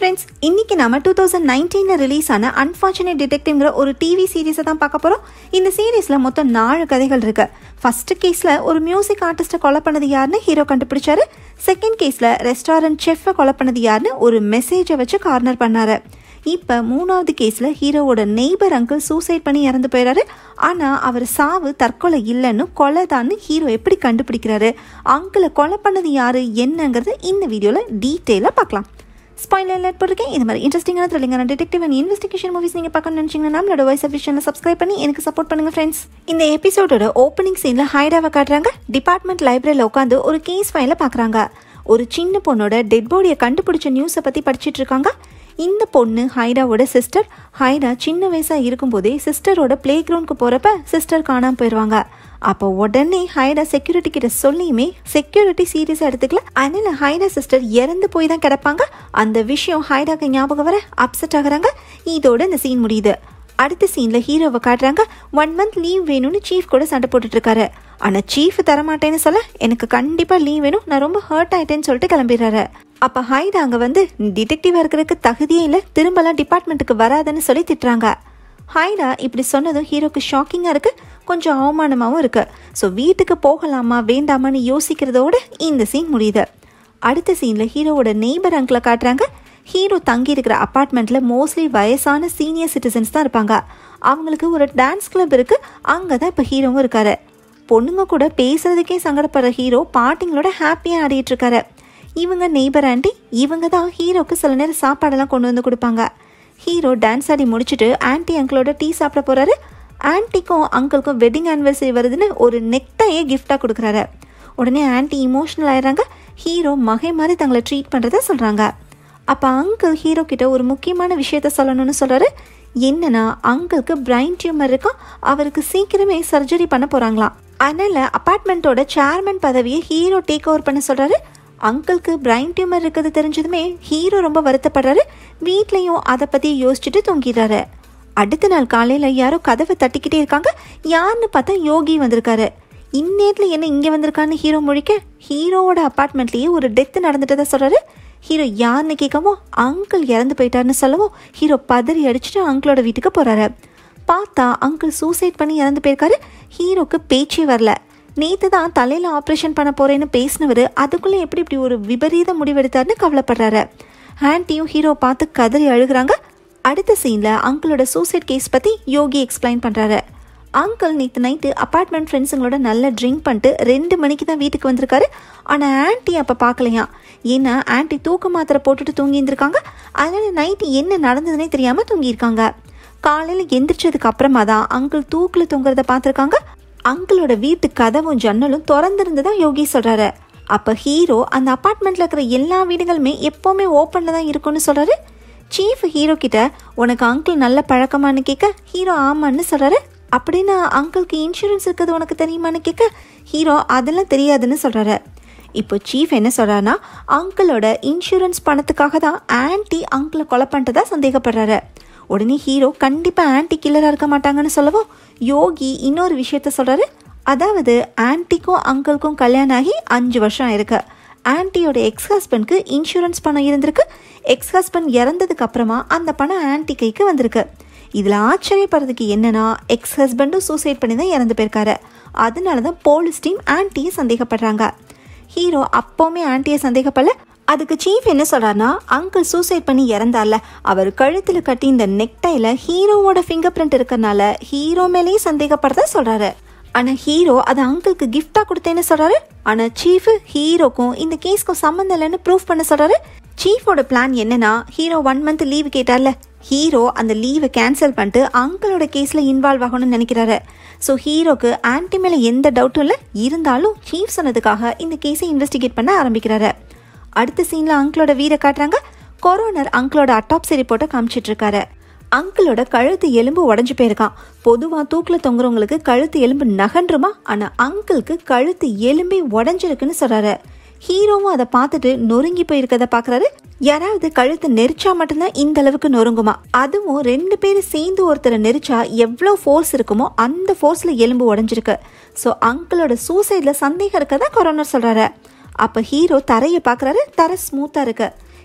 friends இன்னைக்கு நாம two thousand நைன்டீனில் ரிலீஸ் ஆன அன்ஃபார்ச்சுனேட் டிடெக்டிவ்ங்கிற ஒரு டிவி சீரிஸை தான் பார்க்க போகிறோம் இந்த சீரீஸில் மொத்தம் நாலு கதைகள் இருக்கு ஃபர்ஸ்ட் கேஸில் ஒரு மியூசிக் ஆர்டிஸ்ட்டை கொலை பண்ணது யாருன்னு ஹீரோ கண்டுபிடிச்சாரு செகண்ட் கேஸில் ரெஸ்டாரண்ட் செஃப்பை கொலை பண்ணது யாருன்னு ஒரு மெசேஜை வச்சு கார்னர் பண்ணாரு இப்போ மூணாவது கேஸில் ஹீரோவோட நெய்பர் அங்கிள் சூசைட் பண்ணி இறந்து போயிடாரு ஆனால் அவர் சாவு தற்கொலை இல்லைன்னு கொலை தான்னு ஹீரோ எப்படி கண்டுபிடிக்கிறாரு அங்கிளை கொலை பண்ணது யாரு என்னங்கிறது இந்த வீடியோவில் டீட்டெயிலாக பார்க்கலாம் ஸ்பாயிலர் லேட் போட்டிருக்கேன் இது மாதிரி இன்ட்ரெஸ்டிங்கான த்ரில்லிங்கான டிடெக்டிவ் அண்ட் இன்வெஸ்டிகேஷன் மூவிஸ் நீங்கள் பார்க்கணும்னு நினச்சிங்கன்னா நம்மளோட வாய்ஸ் அஃபிஷியலில் சப்ஸ்கிரைப் பண்ணி எனக்கு சப்போர்ட் பண்ணுங்கள் ஃப்ரெண்ட்ஸ் இந்த எபிசோடோட ஓப்பனிங் சீனில் ஹைடாவை காட்டுறாங்க டிபார்ட்மெண்ட் லைப்ரரியில் உட்காந்து ஒரு கேஸ் ஃபைலை பார்க்குறாங்க ஒரு சின்ன பொண்ணோட டெட் பாடியை கண்டுபிடிச்ச நியூஸை பற்றி படிச்சிட்டு இருக்காங்க இந்த பொண்ணு ஹைடாவோட சிஸ்டர் ஹைடா சின்ன வயசாக இருக்கும்போதே சிஸ்டரோட ப்ளே கிரவுண்டுக்கு போகிறப்ப சிஸ்டர் காணாமல் போயிடுவாங்க அப்போ உடனே ஹைடா செக்யூரிட்டி கிட்ட சொல்லியுமே செக்யூரிட்டி சீரியஸாக எடுத்துக்கல அதனால ஹைடா சிஸ்டர் இறந்து போய் தான் கிடப்பாங்க அந்த விஷயம் ஹைடாக்கு ஞாபகம் வர அப்செட் ஆகுறாங்க இதோட இந்த சீன் முடியுது அடுத்த சீனில் ஹீரோவை காட்டுறாங்க ஒன் மந்த் லீவ் வேணும்னு சீஃப் கூட சண்டை போட்டுட்டு இருக்காரு ஆனால் சீஃப் தரமாட்டேன்னு சொல்ல எனக்கு கண்டிப்பாக லீவ் வேணும் நான் ரொம்ப ஹர்ட் ஆயிட்டேன்னு சொல்லிட்டு கிளம்பிடுறாரு அப்போ ஹைடா அங்கே வந்து டிடெக்டிவாக இருக்கிறதுக்கு தகுதியே இல்லை திரும்பலாம் டிபார்ட்மெண்ட்டுக்கு வராதுன்னு சொல்லி திட்டுறாங்க ஹைடா இப்படி சொன்னதும் ஹீரோக்கு ஷாக்கிங்காக இருக்குது கொஞ்சம் அவமானமாகவும் இருக்குது ஸோ வீட்டுக்கு போகலாமா வேண்டாமான்னு யோசிக்கிறதோட இந்த சீன் முடியுது அடுத்த சீனில் ஹீரோவோட நெய்பர் அங்கிளை காட்டுறாங்க ஹீரோ தங்கி இருக்கிற அப்பார்ட்மெண்ட்டில் மோஸ்ட்லி வயசான சீனியர் சிட்டிசன்ஸ் தான் இருப்பாங்க அவங்களுக்கு ஒரு டான்ஸ் கிளப் இருக்குது அங்கே தான் இப்போ ஹீரோவும் இருக்காரு பொண்ணுங்க கூட பேசுறதுக்கே சங்கடப்படுற ஹீரோ பாட்டிங்களோட ஹாப்பியாக ஆடிட்டு இருக்காரு இவங்க நெய்பர் ஆண்டி இவங்க தான் ஹீரோக்கு சில நேரம் சாப்பாடெல்லாம் கொண்டு வந்து கொடுப்பாங்க ஹீரோ டான்ஸ் ஆடி முடிச்சுட்டு ஆன்டி அங்கிளோட டீ சாப்பிட போகிறாரு ஆன்ட்டிக்கும் அங்கிளுக்கும் வெட்டிங் ஆனிவர்சரி வருதுன்னு ஒரு நெக்டையே கிஃப்டாக கொடுக்குறாரு உடனே ஆன்ட்டி இமோஷனல் ஆயிடுறாங்க ஹீரோ மகை மாதிரி தங்களை ட்ரீட் பண்ணுறத சொல்கிறாங்க அப்போ அங்கிள் ஹீரோ கிட்ட ஒரு முக்கியமான விஷயத்த சொல்லணும்னு சொல்கிறாரு என்னன்னா அங்கிளுக்கு பிரைன் டியூமர் இருக்கான் அவருக்கு சீக்கிரமே சர்ஜரி பண்ண போகிறாங்களாம் அதனால் அப்பார்ட்மெண்ட்டோட சேர்மன் பதவியை ஹீரோ டேக் ஓவர் பண்ண சொல்கிறாரு அங்கிளுக்கு பிரைன் டியூமர் இருக்கிறது தெரிஞ்சதுமே ஹீரோ ரொம்ப வருத்தப்படுறாரு வீட்லேயும் அதை பற்றி யோசிச்சுட்டு தூங்கிடுறாரு அடுத்த நாள் காலையில் யாரோ கதவை தட்டிக்கிட்டே இருக்காங்க யாருன்னு பார்த்தா யோகி வந்திருக்காரு இந்நேரத்தில் என்ன இங்கே வந்திருக்கான்னு ஹீரோ முழிக்க ஹீரோவோட அப்பார்ட்மெண்ட்லேயே ஒரு டெத்து நடந்துட்டதா சொல்கிறாரு ஹீரோ யாருன்னு கேட்கவும் அங்கிள் இறந்து போயிட்டாருன்னு சொல்லவும் ஹீரோ பதறி அடிச்சுட்டு அங்கிளோட வீட்டுக்கு போகிறாரு பார்த்தா அங்கிள் சூசைட் பண்ணி இறந்து போயிருக்காரு ஹீரோக்கு பேச்சே வரல நேற்று தான் தலையில் ஆப்ரேஷன் பண்ண போகிறேன்னு பேசினவர் அதுக்குள்ளே எப்படி இப்படி ஒரு விபரீத முடிவெடுத்தாருன்னு கவலைப்படுறாரு ஆன்ட்டியும் ஹீரோ பார்த்து கதறி அழுகுறாங்க அடுத்த சீனில் அங்கிளோட சூசைட் கேஸ் பற்றி யோகி எக்ஸ்பிளைன் பண்ணுறாரு அங்கிள் நேற்று நைட்டு அப்பார்ட்மெண்ட் ஃப்ரெண்ட்ஸுங்களோட நல்லா ட்ரிங்க் பண்ணிட்டு ரெண்டு மணிக்கு தான் வீட்டுக்கு வந்திருக்காரு ஆனால் ஆன்ட்டி அப்போ பார்க்கலையா ஏன்னா ஆன்ட்டி தூக்க மாத்திரை போட்டுட்டு தூங்கி இருந்திருக்காங்க அதனால நைட்டு என்ன நடந்ததுன்னே தெரியாமல் தூங்கியிருக்காங்க காலையில் எந்திரிச்சதுக்கு அப்புறமா தான் அங்கிள் தூக்கில் தூங்குறத பார்த்துருக்காங்க அங்கிளோட வீட்டு கதவும் ஜன்னலும் திறந்திருந்ததா யோகி சொல்கிறாரு அப்போ ஹீரோ அந்த அப்பார்ட்மெண்ட்டில் இருக்கிற எல்லா வீடுகளுமே எப்போவுமே ஓப்பனில் தான் இருக்கும்னு சொல்கிறாரு சீஃப் ஹீரோ கிட்ட உனக்கு அங்கிள் நல்ல பழக்கமானு கேட்க ஹீரோ ஆமான்னு சொல்கிறாரு அப்படின்னா அங்கிளுக்கு இன்சூரன்ஸ் இருக்கிறது உனக்கு தெரியுமான்னு கேட்க ஹீரோ அதெல்லாம் தெரியாதுன்னு சொல்கிறாரு இப்போ சீஃப் என்ன சொல்கிறாருன்னா அங்கிளோட இன்சூரன்ஸ் பணத்துக்காக தான் ஆன்ட்டி அங்கிளை கொலை பண்ணிட்டதா சந்தேகப்படுறாரு உடனே ஹீரோ கண்டிப்பாக ஆன்ட்டி கில்லராக இருக்க மாட்டாங்கன்னு சொல்லவும் யோகி இன்னொரு விஷயத்த சொல்கிறாரு அதாவது ஆன்ட்டிக்கும் அங்கிளுக்கும் கல்யாணம் ஆகி அஞ்சு வருஷம் ஆயிருக்கு ஆன்ட்டியோட எக்ஸ் ஹஸ்பண்ட்க்கு இன்சூரன்ஸ் பணம் இருந்திருக்கு எக்ஸ் ஹஸ்பண்ட் இறந்ததுக்கு அப்புறமா அந்த பணம் ஆன்ட்டி கைக்கு வந்திருக்கு இதில் ஆச்சரியப்படுறதுக்கு என்னன்னா எக்ஸ் ஹஸ்பண்டும் சூசைட் பண்ணி தான் இறந்து போயிருக்காரு அதனால தான் போலீஸ் டீம் ஆன்ட்டியை சந்தேகப்படுறாங்க ஹீரோ அப்போவுமே ஆன்ட்டியை சந்தேகப்படல அதுக்கு சீஃப் என்ன சொல்றாருன்னா அங்கிள் சூசைட் பண்ணி இறந்தார்ல அவர் கழுத்தில் கட்டி இந்த நெக்டைல ஹீரோவோட ஃபிங்கர் பிரிண்ட் இருக்கறனால ஹீரோ மேலேயே சந்தேகப்படுறதா சொல்றாரு ஆனா ஹீரோ அதை அங்கிளுக்கு கிஃப்டா கொடுத்தேன்னு சொல்றாரு ஆனா சீஃப் ஹீரோக்கும் இந்த கேஸ்க்கும் சம்மந்தம் இல்லைன்னு ப்ரூஃப் பண்ண சொல்றாரு சீஃபோட பிளான் என்னன்னா ஹீரோ ஒன் மந்த் லீவ் கேட்டார்ல ஹீரோ அந்த லீவை கேன்சல் பண்ணிட்டு அங்கிளோட கேஸில் இன்வால்வ் ஆகணும்னு நினைக்கிறாரு ஸோ ஹீரோக்கு ஆன்டி மேலே எந்த டவுட்டும் இல்லை இருந்தாலும் சீஃப் சொன்னதுக்காக இந்த கேஸை இன்வெஸ்டிகேட் பண்ண ஆரம்பிக்கிறாரு அடுத்த சீனில் அங்கிளோட வீரை காட்டுறாங்க கொரோனர் அங்கிளோட அட்டாப்சி ரிப்போர்ட்டை காமிச்சிட்டு இருக்காரு அங்கிளோட கழுத்து எலும்பு உடஞ்சு போயிருக்கான் பொதுவாக தூக்கில் தொங்குறவங்களுக்கு கழுத்து எலும்பு நகன்றுமா ஆனால் அங்கிளுக்கு கழுத்து எலும்பே உடஞ்சிருக்குன்னு சொல்கிறாரு ஹீரோவும் அதை பார்த்துட்டு நொறுங்கி போயிருக்கத பார்க்குறாரு யாராவது கழுத்தை நெரிச்சா மட்டும்தான் இந்த அளவுக்கு நொறுங்குமா அதுவும் ரெண்டு பேரும் சேர்ந்து ஒருத்தரை நெரிச்சா எவ்வளோ ஃபோர்ஸ் இருக்குமோ அந்த ஃபோர்ஸில் எலும்பு உடஞ்சிருக்கு ஸோ அங்கிளோட சூசைடில் சந்தேகம் இருக்கதா கொரோனர் சொல்கிறாரு அப்போ ஹீரோ தரையை பார்க்குறாரு தரை ஸ்மூத்தாக இருக்கு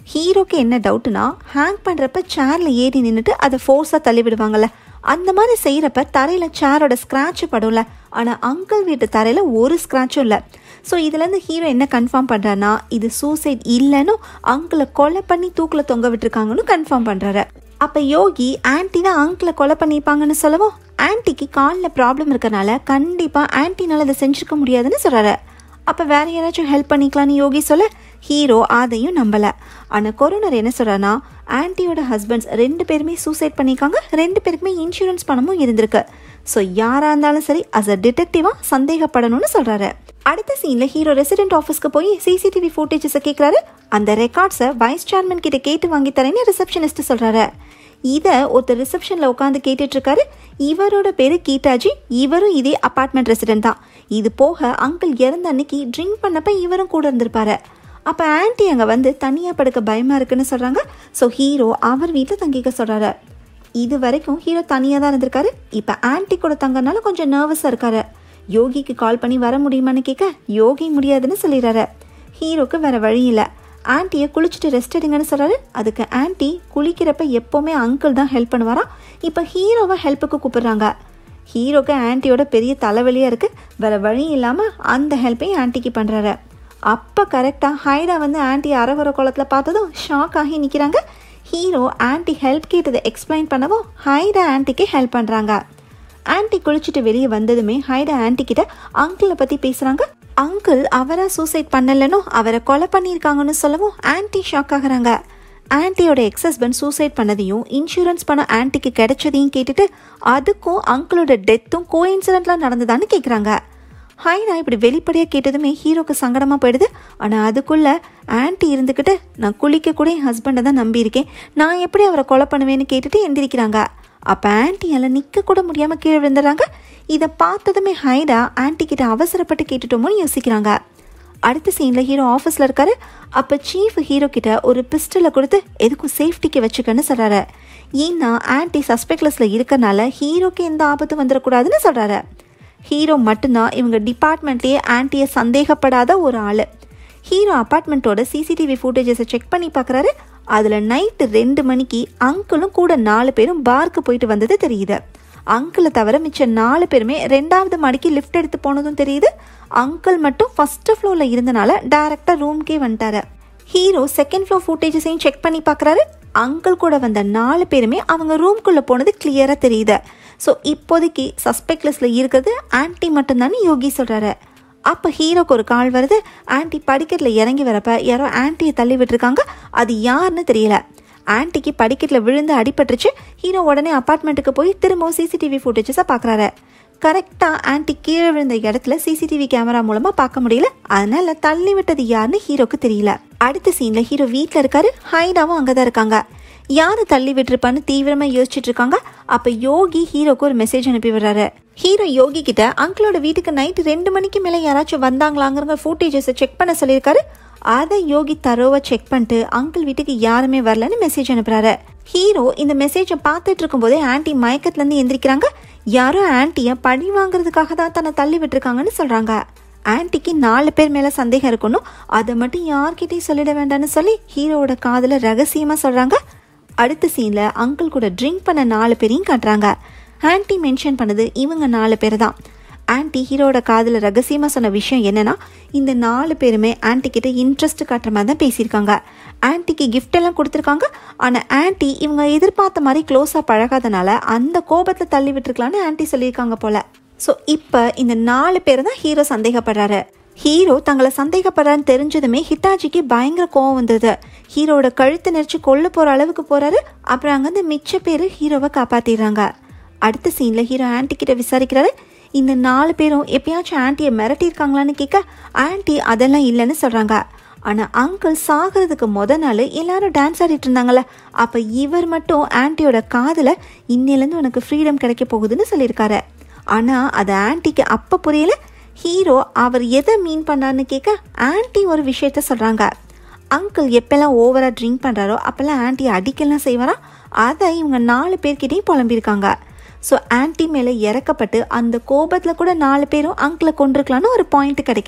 ஹீரோக்கு என்ன டவுட்னா ஹேங் பண்ணுறப்ப சேரில் ஏறி நின்றுட்டு அதை ஃபோர்ஸாக தள்ளி விடுவாங்கல்ல அந்த மாதிரி செய்கிறப்ப தரையில் சேரோட ஸ்க்ராட்ச் படும்ல ஆனால் அங்கிள் வீட்டு தரையில் ஒரு ஸ்க்ராட்சும் இல்லை ஸோ இதுலேருந்து ஹீரோ என்ன கன்ஃபார்ம் பண்ணுறாருனா இது சூசைட் இல்லைன்னு அங்கிளை கொலை பண்ணி தூக்கில் தொங்க விட்டுருக்காங்கன்னு கன்ஃபார்ம் பண்ணுறாரு அப்போ யோகி ஆன்ட்டி தான் அங்கிளை கொலை பண்ணியிருப்பாங்கன்னு சொல்லவும் ஆன்ட்டிக்கு காலில் ப்ராப்ளம் இருக்கறனால கண்டிப்பாக ஆன்ட்டினால இதை செஞ்சுருக்க முடியாதுன்னு சொல்கிறாரு அப்போ வேற யாராச்சும் ஹெல்ப் பண்ணிக்கலான்னு யோகி சொல்ல ஹீரோ அதையும் நம்பலை ஆனால் கொரோனர் என்ன சொல்கிறான்னா ஆன்ட்டியோட ஹஸ்பண்ட்ஸ் ரெண்டு பேருமே சூசைட் பண்ணியிருக்காங்க ரெண்டு பேருக்குமே இன்சூரன்ஸ் பணமும் இருந்திருக்கு ஸோ யாராக இருந்தாலும் சரி அஸ் அ டிடெக்டிவாக சந்தேகப்படணும்னு சொல்கிறாரு அடுத்த சீனில் ஹீரோ ரெசிடென்ட் ஆஃபீஸ்க்கு போய் சிசிடிவி ஃபுட்டேஜஸை கேட்குறாரு அந்த ரெக்கார்ட்ஸை வைஸ் சேர்மன் கிட்ட கேட்டு வாங்கி தரேன்னு ரிசப்ஷனிஸ்ட் சொல்கிறாரு இதை ஒருத்தர் ரிசப்ஷனில் உட்காந்து கேட்டுட்டு இருக்காரு இவரோட பேரு கீதாஜி இவரும் இதே அப்பார்ட்மெண்ட் ரெசிடென்ட் தான் இது போக அங்கிள் இறந்த அன்னைக்கு ட்ரிங்க் பண்ணப்ப இவரும் கூட இருந்திருப்பாரு அப்போ ஆன்ட்டி அங்கே வந்து தனியாக படுக்க பயமாக இருக்குன்னு சொல்கிறாங்க ஸோ ஹீரோ அவர் வீட்டில் தங்கிக்க சொல்கிறாரு இது வரைக்கும் ஹீரோ தனியாக தான் இருந்திருக்காரு இப்போ ஆன்ட்டி கூட தங்கறனால கொஞ்சம் நர்வஸாக இருக்காரு யோகிக்கு கால் பண்ணி வர முடியுமான்னு கேட்க யோகி முடியாதுன்னு சொல்லிடுறாரு ஹீரோக்கு வேற வழி இல்லை ஆன்ட்டியை குளிச்சுட்டு ரெஸ்ட் எடுங்கன்னு சொல்கிறாரு அதுக்கு ஆன்ட்டி குளிக்கிறப்ப எப்போவுமே அங்கிள் தான் ஹெல்ப் பண்ணுவாராம் இப்போ ஹீரோவை ஹெல்ப்புக்கு கூப்பிடுறாங்க ஹீரோக்கு ஆன்ட்டியோட பெரிய தலைவலியாக இருக்குது வேற வழி இல்லாமல் அந்த ஹெல்ப்பையும் ஆன்ட்டிக்கு பண்ணுறாரு அப்போ கரெக்டாக ஹைடா வந்து ஆன்ட்டி அரவர குளத்தில் பார்த்ததும் ஷாக் ஆகி நிற்கிறாங்க ஹீரோ ஆன்ட்டி ஹெல்ப் கேட்டதை எக்ஸ்பிளைன் பண்ணவும் ஹைடா ஆன்ட்டிக்கு ஹெல்ப் பண்ணுறாங்க ஆன்ட்டி குளிச்சுட்டு வெளியே வந்ததுமே ஹைடா ஆன்ட்டி கிட்ட அங்கிளை பற்றி பேசுகிறாங்க அங்கிள் அவரை சூசைட் பண்ணலன்னு அவரை கொலை பண்ணியிருக்காங்கன்னு சொல்லவும் ஆன்ட்டி ஷாக் ஆகுறாங்க ஆன்ட்டியோட எக்ஸ் ஹஸ்பண்ட் சூசைட் பண்ணதையும் இன்சூரன்ஸ் பணம் ஆன்ட்டிக்கு கிடைச்சதையும் கேட்டுட்டு அதுக்கும் அங்கிளோட டெத்தும் கோ இன்சிடென்ட்லாம் நடந்ததான்னு கேட்குறாங்க ஹைனா இப்படி வெளிப்படையாக கேட்டதுமே ஹீரோக்கு சங்கடமாக போயிடுது ஆனால் அதுக்குள்ளே ஆன்ட்டி இருந்துக்கிட்டு நான் குளிக்க கூட என் ஹஸ்பண்டை தான் நம்பியிருக்கேன் நான் எப்படி அவரை கொலை பண்ணுவேன்னு கேட்டுட்டு எந்திரிக்கிறாங்க அப்போ ஆன்ட்டியால் நிற்க கூட முடியாமல் கீழே விழுந்துடுறாங்க இதை பார்த்ததுமே ஹைடா ஆன்ட்டி கிட்ட அவசரப்பட்டு கேட்டுட்டோமோன்னு யோசிக்கிறாங்க அடுத்த சீனில் ஹீரோ ஆஃபீஸில் இருக்காரு அப்போ சீஃப் ஹீரோ கிட்ட ஒரு பிஸ்டலை கொடுத்து எதுக்கும் சேஃப்டிக்கு வச்சுக்கன்னு சொல்கிறாரு ஏன்னா ஆன்ட்டி சஸ்பெக்ட்லஸில் இருக்கறனால ஹீரோக்கு எந்த ஆபத்து வந்துடக்கூடாதுன்னு சொல்கிறாரு ஹீரோ மட்டும்தான் இவங்க டிபார்ட்மெண்ட்லேயே ஆன்ட்டியை சந்தேகப்படாத ஒரு ஆள் ஹீரோ அப்பார்ட்மெண்ட்டோட சிசிடிவி ஃபுட்டேஜஸை செக் பண்ணி பார்க்குறாரு அதில் நைட்டு ரெண்டு மணிக்கு அங்கிளும் கூட நாலு பேரும் பார்க்கு போயிட்டு வந்தது தெரியுது அங்கிளை தவிர மிச்ச நாலு பேருமே ரெண்டாவது மாடிக்கு லிஃப்ட் எடுத்து போனதும் தெரியுது அங்கிள் மட்டும் ஃபர்ஸ்ட் ஃப்ளோரில் இருந்தனால டைரெக்டாக ரூம்க்கே வந்துட்டாரு ஹீரோ செகண்ட் ஃப்ளோர் ஃபுட்டேஜஸையும் செக் பண்ணி பார்க்குறாரு அங்கிள் கூட வந்த நாலு பேருமே அவங்க ரூம்குள்ளே போனது கிளியராக தெரியுது ஸோ இப்போதைக்கு சஸ்பெக்ட் லிஸ்ட்டில் இருக்கிறது ஆன்ட்டி மட்டும்தானே யோகி சொல்கிறாரு அப்போ ஹீரோக்கு ஒரு கால் வருது ஆன்ட்டி படிக்கட்டில் இறங்கி வரப்ப யாரோ ஆன்ட்டியை தள்ளி விட்டுருக்காங்க அது யாருன்னு தெரியல ஆன்ட்டிக்கு படிக்கட்டில் விழுந்து அடிபட்டுருச்சு ஹீரோ உடனே அப்பார்ட்மெண்ட்டுக்கு போய் திரும்பவும் சிசிடிவி ஃபுட்டேஜஸை பார்க்குறாரு கரெக்டாக ஆன்ட்டி கீழே விழுந்த இடத்துல சிசிடிவி கேமரா மூலமாக பார்க்க முடியல அதனால தள்ளி விட்டது யாருன்னு ஹீரோக்கு தெரியல அடுத்த சீனில் ஹீரோ வீட்டில் இருக்காரு ஹைடாவும் அங்கே தான் இருக்காங்க யார் தள்ளி விட்டுருப்பான்னு தீவிரமாக யோசிச்சுட்டு இருக்காங்க அப்போ யோகி ஹீரோக்கு ஒரு மெசேஜ் அனுப்பி விடுறாரு ஹீரோ யோகி கிட்ட அங்கிளோட வீட்டுக்கு நைட்டு ரெண்டு மணிக்கு மேலே யாராச்சும் வந்தாங்களாங்கிற ஃபுட்டேஜஸை செக் பண்ண சொல்லியிருக்காரு அதை யோகி தரோவா செக் பண்ணிட்டு அங்கிள் வீட்டுக்கு யாருமே வரலன்னு மெசேஜ் அனுப்புறாரு ஹீரோ இந்த மெசேஜை பார்த்துட்டு இருக்கும்போதே ஆன்ட்டி மயக்கத்துலேருந்து எந்திரிக்கிறாங்க யாரோ ஆன்ட்டியை பழி வாங்குறதுக்காக தான் தன்னை தள்ளி விட்டுருக்காங்கன்னு சொல்கிறாங்க ஆன்ட்டிக்கு நாலு பேர் மேலே சந்தேகம் இருக்கணும் அதை மட்டும் யார்கிட்டயும் சொல்லிட வேண்டாம்னு சொல்லி ஹீரோவோட காதில் ரகசியமாக சொல்கிறாங்க அடுத்த சீனில் அங்கிள் கூட ட்ரிங்க் பண்ண நாலு பேரையும் காட்டுறாங்க ஆன்ட்டி மென்ஷன் பண்ணது இவங்க நாலு பேர் தான் ஆன்ட்டி ஹீரோட காதில் ரகசியமாக சொன்ன விஷயம் என்னன்னா இந்த நாலு பேருமே ஆன்ட்டி கிட்ட இன்ட்ரெஸ்ட் காட்டுற மாதிரி தான் பேசியிருக்காங்க ஆன்ட்டிக்கு gift எல்லாம் கொடுத்துருக்காங்க ஆனால் ஆன்ட்டி இவங்க எதிர்பார்த்த மாதிரி க்ளோஸாக பழகாதனால அந்த கோபத்தில் தள்ளி விட்டுருக்கலான்னு ஆன்ட்டி சொல்லியிருக்காங்க போல ஸோ இப்போ இந்த நாலு பேர் தான் ஹீரோ சந்தேகப்படுறாரு ஹீரோ தங்களை சந்தேகப்படுறான்னு தெரிஞ்சதுமே ஹிட்டாச்சிக்கு பயங்கர கோவம் வந்தது ஹீரோட கழுத்தை நெரிச்சு கொல்ல போகிற அளவுக்கு போகிறாரு அப்புறம் அங்கேருந்து மிச்ச பேர் ஹீரோவை காப்பாற்றிடுறாங்க அடுத்த சீனில் ஹீரோ ஆன்ட்டி கிட்ட விசாரிக்கிறாரு இந்த நாலு பேரும் எப்பயாச்சும் ஆன்ட்டியை மிரட்டியிருக்காங்களான்னு கேட்க ஆன்ட்டி அதெல்லாம் இல்லைன்னு சொல்கிறாங்க ஆனால் அங்கிள் சாகிறதுக்கு முத நாள் எல்லாரும் டான்ஸ் ஆடிட்டு இருந்தாங்கல்ல அப்போ இவர் மட்டும் ஆன்ட்டியோட காதில் இன்னிலேருந்து உனக்கு ஃப்ரீடம் கிடைக்க போகுதுன்னு சொல்லியிருக்காரு ஆனால் அது ஆன்ட்டிக்கு அப்போ புரியல ஹீரோ அவர் எதை மீன் பண்ணாருன்னு கேட்க ஆன்ட்டி ஒரு விஷயத்த சொல்கிறாங்க அங்கிள் எப்பெல்லாம் ஓவராக ட்ரிங்க் பண்ணுறாரோ அப்போல்லாம் ஆன்ட்டி அடிக்கலாம் செய்வாராம் அதை இவங்க நாலு பேர்கிட்டையும் புலம்பியிருக்காங்க ஸோ ஆன்ட்டி மேலே இறக்கப்பட்டு அந்த கோபத்தில் கூட நாலு பேரும் அங்கிளை கொண்டிருக்கலான்னு ஒரு பாயிண்ட் கிடைக்குது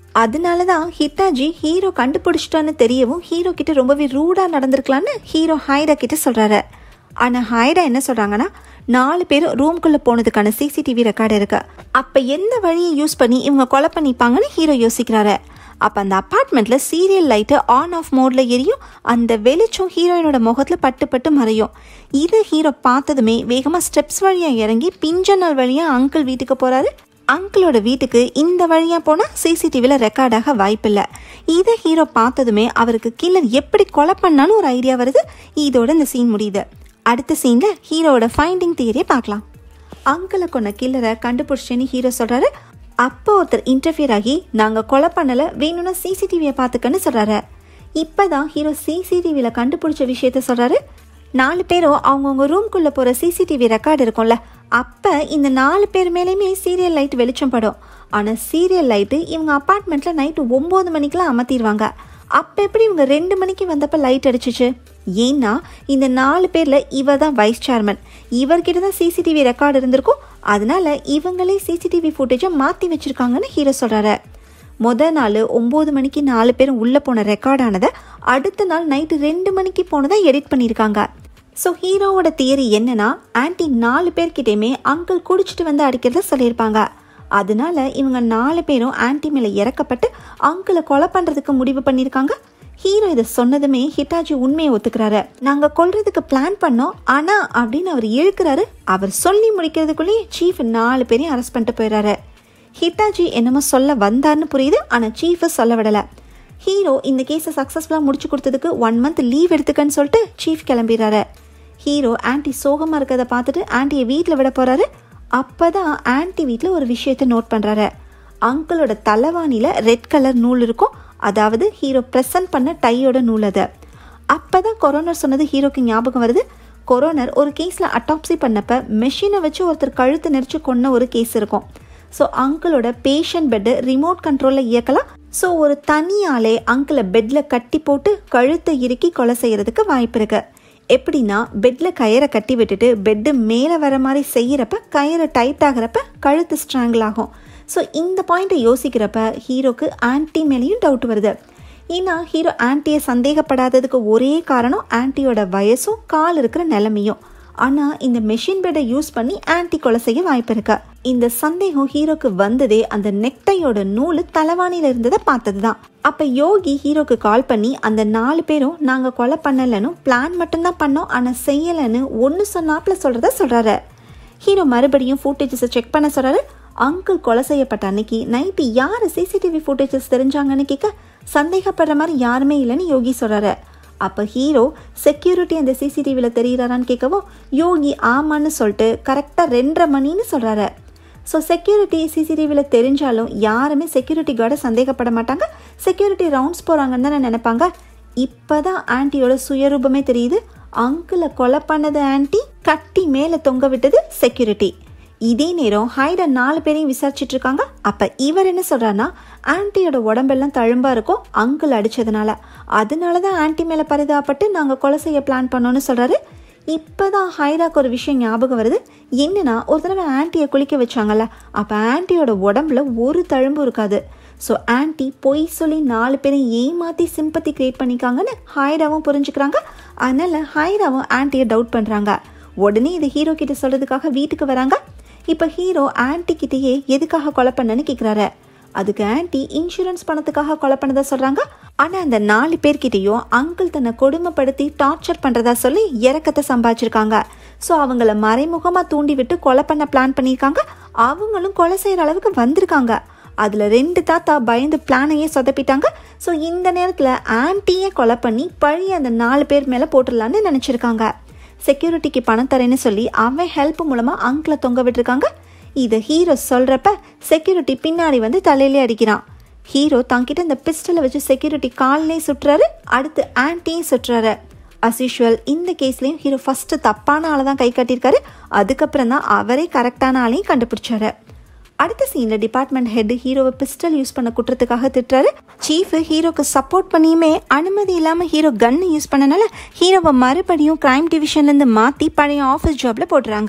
அதனால தான் ஹிட்டாஜி ஹீரோ கண்டுபிடிச்சிட்டான்னு தெரியவும் ஹீரோ கிட்ட ரொம்பவே ரூடாக நடந்திருக்கலான்னு ஹீரோ ஹைடா கிட்ட சொல்கிறாரு ஆனால் ஹைடா என்ன சொல்கிறாங்கன்னா நாலு பேர் ரூம்குள்ளே போனதுக்கான சிசிடிவி ரெக்கார்டு இருக்கு அப்போ எந்த வழியை யூஸ் பண்ணி இவங்க கொலை பண்ணிப்பாங்கன்னு ஹீரோ யோசிக்கிறாரு அப்போ அந்த அப்பார்ட்மெண்ட்டில் சீரியல் லைட்டு ஆன் ஆஃப் மோடில் எரியும் அந்த வெளிச்சம் ஹீரோயினோட முகத்தில் பட்டு பட்டு மறையும் இதை ஹீரோ பார்த்ததுமே வேகமாக ஸ்டெப்ஸ் வழியாக இறங்கி பிஞ்சனால் வழியாக அங்கிள் வீட்டுக்கு போகிறாரு அங்கிளோட வீட்டுக்கு இந்த வழியாக போனால் சிசிடிவியில் ரெக்கார்டாக வாய்ப்பில்லை இதை ஹீரோ பார்த்ததுமே அவருக்கு கில்லர் எப்படி கொலை பண்ணான்னு ஒரு ஐடியா வருது இதோட இந்த சீன் முடியுது அடுத்த சீனில் ஹீரோவோட ஃபைண்டிங் தியரியை பார்க்கலாம் அங்கிளை கொண்ட கில்லரை கண்டுபிடிச்சேன்னு ஹீரோ சொல்கிறாரு அப்போ ஒருத்தர் இன்டர்ஃபியர் ஆகி நாங்கள் கொலை பண்ணலை வேணும்னா சிசிடிவியை பார்த்துக்கன்னு சொல்கிறாரு இப்போ தான் ஹீரோ சிசிடிவியில் கண்டுபிடிச்ச விஷயத்த சொல்கிறாரு நாலு பேரும் அவங்கவுங்க ரூம்குள்ளே போகிற சிசிடிவி ரெக்கார்டு இருக்கும்ல அப்போ இந்த நாலு பேர் மேலேயுமே சீரியல் லைட் வெளிச்சம் படும் ஆனால் சீரியல் லைட்டு இவங்க அப்பார்ட்மெண்ட்டில் நைட்டு ஒம்பது மணிக்கெலாம் அமர்த்திடுவாங்க அப்போ எப்படி இவங்க ரெண்டு மணிக்கு வந்தப்போ லைட் அடிச்சிச்சு ஏன்னா இந்த நாலு பேரில் இவ தான் வைஸ் சேர்மன் இவர்கிட்ட தான் சிசிடிவி ரெக்கார்டு இருந்திருக்கும் அதனால இவங்களே சிசிடிவி ஃபுட்டேஜை மாற்றி வச்சுருக்காங்கன்னு ஹீரோ சொல்கிறாரு முத நாள் ஒம்பது மணிக்கு நாலு பேரும் உள்ளே போன ரெக்கார்டானதை அடுத்த நாள் நைட்டு ரெண்டு மணிக்கு போனதை எடிட் பண்ணியிருக்காங்க ஸோ ஹீரோவோட தியரி என்னன்னா ஆன்டி நாலு பேர்கிட்டயுமே அங்கிள் குடிச்சிட்டு வந்து அடிக்கிறத சொல்லியிருப்பாங்க அதனால இவங்க நாலு பேரும் ஆன்டி மேலே இறக்கப்பட்டு அங்கிளை கொலை பண்ணுறதுக்கு முடிவு பண்ணியிருக்காங்க ஹீரோ இதை சொன்னதுமே ஹிட்டாஜி உண்மையை ஒத்துக்கிறாரு நாங்கள் கொல்றதுக்கு பிளான் பண்ணோம் ஆனால் அப்படின்னு அவர் இழுக்கிறாரு அவர் சொல்லி முடிக்கிறதுக்குள்ளேயே சீஃப் நாலு பேரையும் அரெஸ்ட் பண்ணிட்டு போயிடுறாரு ஹிட்டாஜி என்னமோ சொல்ல வந்தார்னு புரியுது ஆனால் சீஃபை சொல்ல விடலை ஹீரோ இந்த கேஸை சக்ஸஸ்ஃபுல்லாக முடிச்சு கொடுத்ததுக்கு ஒன் மந்த் லீவ் எடுத்துக்கன்னு சொல்லிட்டு சீஃப் கிளம்பிடுறாரு ஹீரோ ஆன்ட்டி சோகமாக இருக்கிறத பார்த்துட்டு ஆன்ட்டியை வீட்டில் விட போகிறாரு அப்போ தான் ஆன்ட்டி வீட்டில் ஒரு விஷயத்தை நோட் பண்ணுறாரு அங்கிளோட தலைவாணியில் ரெட் கலர் நூல் இருக்கும் அதாவது ஹீரோ ப்ரெசன்ட் பண்ண டையோட நூல் அது அப்போ தான் கொரோனர் சொன்னது ஹீரோக்கு ஞாபகம் வருது கொரோனர் ஒரு கேஸில் அட்டாப்சி பண்ணப்ப மெஷினை வச்சு ஒருத்தர் கழுத்து நெரிச்சு கொன்ன ஒரு கேஸ் இருக்கும் ஸோ அங்கிளோட பேஷண்ட் பெட்டு ரிமோட் கண்ட்ரோலில் இயக்கலாம் ஸோ ஒரு தனியாலே அங்கிளை பெட்டில் கட்டி போட்டு கழுத்தை இறுக்கி கொலை செய்யறதுக்கு வாய்ப்பு இருக்கு எப்படின்னா பெட்டில் கயிறை கட்டி விட்டுட்டு பெட்டு மேலே வர மாதிரி செய்கிறப்ப கயிறு டைட் ஆகிறப்ப கழுத்து ஸ்ட்ராங்கிள் ஆகும் ஸோ இந்த பாயிண்ட்டை யோசிக்கிறப்ப ஹீரோக்கு ஆன்டி மேலேயும் டவுட் வருது ஏன்னா ஹீரோ ஆன்ட்டியை சந்தேகப்படாததுக்கு ஒரே காரணம் ஆன்ட்டியோட வயசும் கால் இருக்கிற நிலைமையும் ஆனால் இந்த மெஷின் பெட்டை யூஸ் பண்ணி ஆன்ட்டி கொலை செய்ய வாய்ப்பு இருக்கு இந்த சந்தேகம் ஹீரோக்கு வந்ததே அந்த நெக்டையோட நூல் தலைவாணியில் இருந்ததை பார்த்தது தான் அப்போ யோகி ஹீரோக்கு கால் பண்ணி அந்த நாலு பேரும் நாங்கள் கொலை பண்ணலைன்னு பிளான் மட்டும்தான் பண்ணோம் ஆனால் செய்யலைன்னு ஒன்று சொன்னாப்புல சொல்கிறத சொல்கிறாரு ஹீரோ மறுபடியும் ஃபுட்டேஜஸை செக் பண்ண சொல்கிறாரு அங்கிள் கொலை செய்யப்பட்ட அன்னைக்கு நைட்டு யார் சிசிடிவி ஃபுட்டேஜஸ் தெரிஞ்சாங்கன்னு கேட்க சந்தேகப்படுற மாதிரி யாருமே இல்லைன்னு யோகி சொல்கிறாரு அப்போ ஹீரோ செக்யூரிட்டி அந்த சிசிடிவியில் தெரிகிறாரான்னு கேட்கவும் யோகி ஆமான்னு சொல்லிட்டு கரெக்டாக ரெண்டரை மணின்னு சொல்கிறாரு ஸோ செக்யூரிட்டி சிசிடிவியில் தெரிஞ்சாலும் யாருமே செக்யூரிட்டி கார்டை சந்தேகப்பட மாட்டாங்க செக்யூரிட்டி ரவுண்ட்ஸ் போகிறாங்கன்னு தானே நினைப்பாங்க இப்போ தான் ஆன்ட்டியோட சுயரூபமே தெரியுது அங்கிளை கொலை பண்ணது ஆன்ட்டி கட்டி மேலே தொங்க விட்டது செக்யூரிட்டி இதே நேரம் ஹைட நாலு பேரையும் விசாரிச்சுட்டு இருக்காங்க அப்போ இவர் என்ன சொல்கிறாருன்னா ஆன்ட்டியோட உடம்பெல்லாம் தழும்பாக இருக்கும் அங்கிள் அடித்ததுனால அதனால தான் ஆன்ட்டி மேலே பரிதாபப்பட்டு நாங்கள் கொலை செய்ய பிளான் பண்ணோன்னு சொல்கிறாரு இப்போ தான் ஹைடாக்கு ஒரு விஷயம் ஞாபகம் வருது என்னன்னா ஒரு தடவை ஆன்ட்டியை குளிக்க வச்சாங்கல்ல அப்போ ஆன்ட்டியோட உடம்புல ஒரு தழும்பு இருக்காது ஸோ ஆன்ட்டி பொய் சொல்லி நாலு பேரையும் ஏமாற்றி சிம்பத்தி கிரியேட் பண்ணிக்காங்கன்னு ஹைடாவும் புரிஞ்சுக்கிறாங்க அதனால ஹைடாவும் ஆன்ட்டியை டவுட் பண்ணுறாங்க உடனே இது ஹீரோ கிட்ட சொல்கிறதுக்காக வீட்டுக்கு வராங்க இப்போ ஹீரோ ஆன்ட்டி கிட்டேயே எதுக்காக கொலை பண்ணன்னு கேட்குறாரு அதுக்கு ஆன்ட்டி இன்சூரன்ஸ் பணத்துக்காக கொலை பண்ணதா சொல்கிறாங்க ஆனால் அந்த நாலு பேர்கிட்டயும் அங்கிள் தன்னை கொடுமைப்படுத்தி டார்ச்சர் பண்ணுறதா சொல்லி இறக்கத்தை சம்பாதிச்சிருக்காங்க ஸோ அவங்கள மறைமுகமாக தூண்டி விட்டு கொலை பண்ண பிளான் பண்ணியிருக்காங்க அவங்களும் கொலை செய்கிற அளவுக்கு வந்திருக்காங்க அதில் ரெண்டு தாத்தா பயந்து பிளானையே சொதப்பிட்டாங்க ஸோ இந்த நேரத்தில் ஆன்ட்டியே கொலை பண்ணி பழி அந்த நாலு பேர் மேலே போட்டுடலான்னு நினச்சிருக்காங்க செக்யூரிட்டிக்கு பணம் தரேன்னு சொல்லி அவன் ஹெல்ப் மூலமாக அங்கிளை தொங்க விட்டுருக்காங்க இதை ஹீரோ சொல்கிறப்ப செக்யூரிட்டி பின்னாடி வந்து தலையிலே அடிக்கிறான் ஹீரோ தங்கிட்ட இந்த பிஸ்டலை வச்சு செக்யூரிட்டி கால்லேயும் சுட்டுறாரு அடுத்து ஆன்ட்டியும் சுட்டுறாரு அஸ் யூஷுவல் இந்த கேஸ்லேயும் ஹீரோ ஃபஸ்ட்டு தப்பான ஆளை தான் கை காட்டியிருக்காரு அதுக்கப்புறம் தான் அவரே கரெக்டான ஆளையும் கண்டுபிடிச்சாரு அடுத்த சீனில் டிபார்ட்மெண்ட் ஹெட் ஹீரோவை பிஸ்டல் யூஸ் பண்ண குற்றத்துக்காக திட்டுறாரு சீஃப் ஹீரோக்கு சப்போர்ட் பண்ணியுமே அனுமதி இல்லாமல் ஹீரோ கன்னு யூஸ் பண்ணனால ஹீரோவை மறுபடியும் கிரைம் டிவிஷன்லேருந்து மாற்றி பழைய ஆஃபீஸ் ஜாபில் போடுறாங்க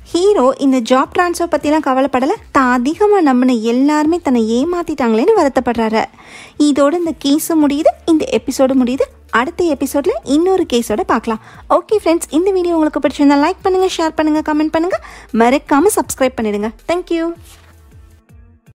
ஹீரோ இந்த ஜாப் ட்ரான்ஸ்ஃபர் பற்றிலாம் கவலைப்படலை தான் அதிகமாக நம்பின எல்லாருமே தன்னை ஏமாத்திட்டாங்களேன்னு வருத்தப்படுறாரு இதோட இந்த கேஸும் முடியுது இந்த எபிசோடு முடியுது அடுத்த எபிசோடில் இன்னொரு கேஸோட பார்க்கலாம் ஓகே ஃப்ரெண்ட்ஸ் இந்த வீடியோ உங்களுக்கு பிடிச்சிருந்தா லைக் பண்ணுங்கள் ஷேர் பண்ணுங்கள் கமெண்ட் பண்ணுங்கள் மறக்காமல் சப்ஸ்கிரைப் பண்ணிடுங்க தேங்க்யூ